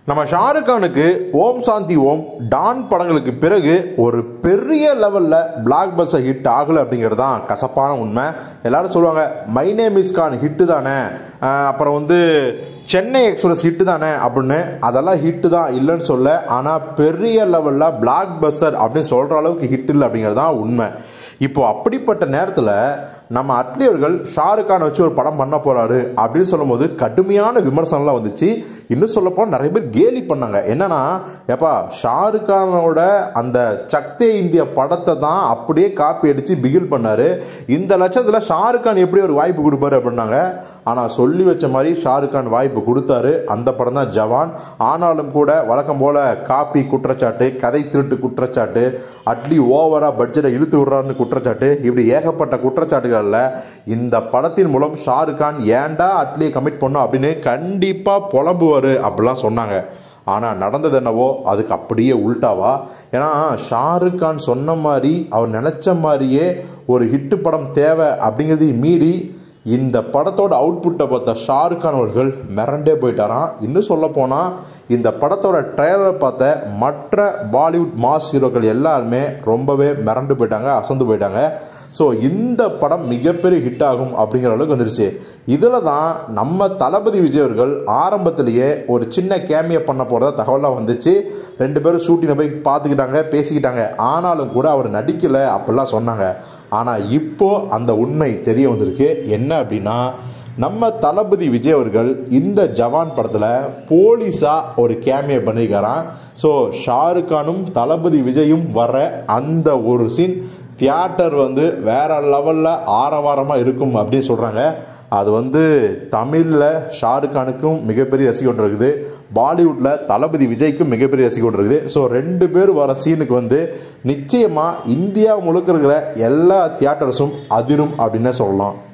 நம்ம ஷாருக் கானுக்கு ஓம் சாந்தி ஓம் டான் படங்களுக்கு பிறகு ஒரு பெரிய லெவலில் பிளாக் பஸ்ஸை ஹிட் ஆகலை அப்படிங்கிறது தான் கசப்பான உண்மை எல்லாரும் சொல்லுவாங்க my name is Khan hit தானே ஆஹ் அப்புறம் வந்து சென்னை எக்ஸ்பிரஸ் ஹிட்டு தானே அப்படின்னு அதெல்லாம் ஹிட்டு தான் இல்லைன்னு சொல்ல ஆனால் பெரிய லெவலில் பிளாக் பஸ்ஸர் அப்படின்னு சொல்கிற அளவுக்கு ஹிட் இல்லை அப்படிங்கிறது தான் உண்மை இப்போ அப்படிப்பட்ட நேரத்தில் நம்ம அட்லி அவர்கள் ஷாருக் கானை வச்சு ஒரு படம் பண்ண போறாரு அப்படின்னு சொல்லும்போது கடுமையான விமர்சனம்லாம் வந்துச்சு இன்னும் சொல்லப்போனால் நிறைய பேர் கேலி பண்ணாங்க என்னன்னா ஏப்பா ஷாருக் கானோட அந்த சக்தே இந்திய படத்தை தான் அப்படியே காப்பி அடித்து பிகில் பண்ணாரு இந்த லட்சத்தில் ஷாருக் கான் எப்படி ஒரு வாய்ப்பு கொடுப்பாரு அப்படின்னாங்க ஆனால் சொல்லி வச்ச மாதிரி ஷாருக் கான் வாய்ப்பு கொடுத்தாரு அந்த படம் தான் ஜவான் ஆனாலும் கூட வழக்கம் போல் காப்பி குற்றச்சாட்டு கதை திருட்டு குற்றச்சாட்டு அட்லி ஓவராக பட்ஜெட்டை இழுத்து விடுறான்னு குற்றச்சாட்டு இப்படி ஏகப்பட்ட குற்றச்சாட்டுகளில் இந்த படத்தின் மூலம் ஷாருக் கான் ஏன்டா அட்லியை கமிட் பண்ணோம் அப்படின்னு கண்டிப்பாக புலம்புவார் அப்படிலாம் சொன்னாங்க ஆனால் நடந்தது என்னவோ அதுக்கு அப்படியே உல்டாவா ஏன்னா ஷாருக் கான் சொன்ன மாதிரி அவர் நினச்ச மாதிரியே ஒரு ஹிட்டு படம் தேவை அப்படிங்கிறதையும் மீறி இந்த படத்தோட அவுட்புட்டை பார்த்த ஷாருக் கான் அவர்கள் மிரண்டே போயிட்டாராம் இன்னும் சொல்ல போனால் இந்த படத்தோட ட்ரெய்லர் பார்த்த மற்ற பாலிவுட் மாஸ் ஹீரோக்கள் எல்லாருமே ரொம்பவே மிரண்டு போயிட்டாங்க அசந்து போயிட்டாங்க ஸோ இந்த படம் மிகப்பெரிய ஹிட் ஆகும் அப்படிங்கிற அளவுக்கு வந்துருச்சு இதில் தான் நம்ம தளபதி விஜய் அவர்கள் ஆரம்பத்திலேயே ஒரு சின்ன கேமியை பண்ண போகிறதா தகவலாக வந்துச்சு ரெண்டு பேரும் ஷூட்டிங்கை போய் பார்த்துக்கிட்டாங்க பேசிக்கிட்டாங்க ஆனாலும் கூட அவர் நடிக்கலை அப்படிலாம் சொன்னாங்க ஆனால் இப்போ அந்த உண்மை தெரிய வந்திருக்கு என்ன அப்படின்னா நம்ம தளபதி விஜய் அவர்கள் இந்த ஜவான் படத்தில் போலீஸாக ஒரு கேமியை பண்ணியிருக்காராம் ஸோ ஷாருக் கானும் தளபதி விஜயும் வர அந்த ஒரு சீன் தியேட்டர் வந்து வேற லெவலில் ஆரவாரமாக இருக்கும் அப்படின்னு சொல்கிறாங்க அது வந்து தமிழில் ஷாருக் கானுக்கும் மிகப்பெரிய ரசிகோட்டு இருக்குது பாலிவுட்டில் தளபதி விஜய்க்கும் மிகப்பெரிய ரசிகோட்டு இருக்குது ஸோ ரெண்டு பேர் வர சீனுக்கு வந்து நிச்சயமாக இந்தியா முழுக்க இருக்கிற எல்லா தியேட்டர்ஸும் அதிரும் அப்படின்னு சொல்லலாம்